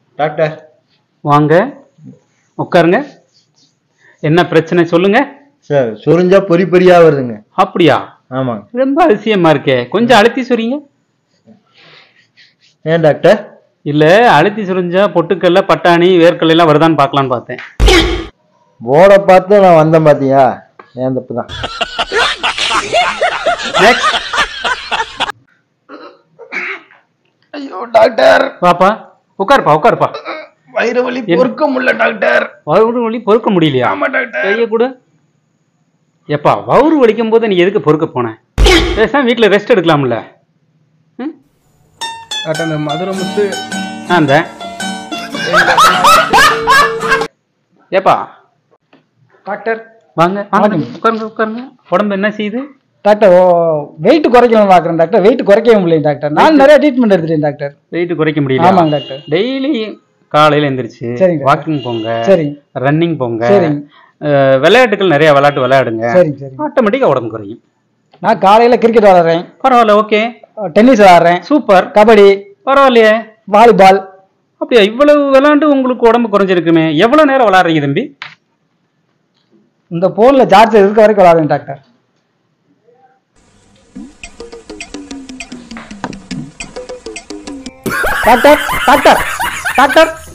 Doctor வாங்க உட்காருங்க என்ன பிரச்சனை சொல்லுங்க சார் சொரிஞ்சா பொறி பொறியா வருதுங்க அப்படியா ஆமாங்க ரொம்ப அதிசயமா இருக்கே கொஞ்சம் அழுத்தி சொல்றீங்க ஏன் டாக்டர் இல்ல அழுத்தி சுரிஞ்சா பொட்டுக்கல்ல பட்டாணி வேர்க்கல்ல எல்லாம் வருதான்னு பார்க்கலான்னு பார்த்தேன் போர்டை பார்த்து நான் வந்தேன் பாத்தியா ஏன் தப்பு தான் Next. ஐயோ டாக்டர் பாப்பா உட்காருப்பா உட்காருப்பா வயிறு வலி என்ன? பொறுக்க முடியல டாக்டர் வவுறு வலி பொறுக்க முடியலையா ஆமா டாக்டர் கைய கூட எப்பா வவுறு வலிக்கும் போது நீ எதுக்கு பொறுக்க போன பேசாம வீட்டுல ரெஸ்ட் எடுக்கலாம்ல ம்? டாக்டர் இந்த மதுரை முத்து நான் இந்த ஏப்பா டாக்டர் வாங்க வாங்க உட்காருங்க உட்காருங்க உடம்பு என்ன செய்யுது டாக்டர் வெயிட் குறைக்கணும் பார்க்குறேன் டாக்டர் வெயிட் குறைக்கவே முடியல டாக்டர் நான் நிறைய ட்ரீட்மெண்ட் எடுத்துட்டேன் டாக்டர் வெயிட் குறைக்க முடியல ஆமாங்க டாக்டர் டெய்லி காலையில எந்திரிச்சு சரிங்க. வாக்கிங் போங்க சரிங்க ரன்னிங் போங்க சரிங்க அஹ், விளையாட்டுகள் நிறைய விளையாட்டு விளையாடுங்க சரிங்க சரிங்க ஆட்டோமேட்டிக்கா உடம்பு குறையும் நான் காலையில் கிரிக்கெட் விளாட்றேன் பரவாயில்ல ஓகே டென்னிஸ் விளாட்றேன் சூப்பர் கபடி பரவாயில்லையே வாலிபால் அப்படியா இவ்வளவு விளையாண்டு உங்களுக்கு உடம்பு குறைஞ்சிருக்குமே எவ்வளவு நேரம் விளையாடுறீங்க தம்பி இந்த ஃபோனில் சார்ஜர் இருக்க வரைக்கும் விளாடுறேன் டாக்டர் டாக்டர் டாக்டர் டாக்டர்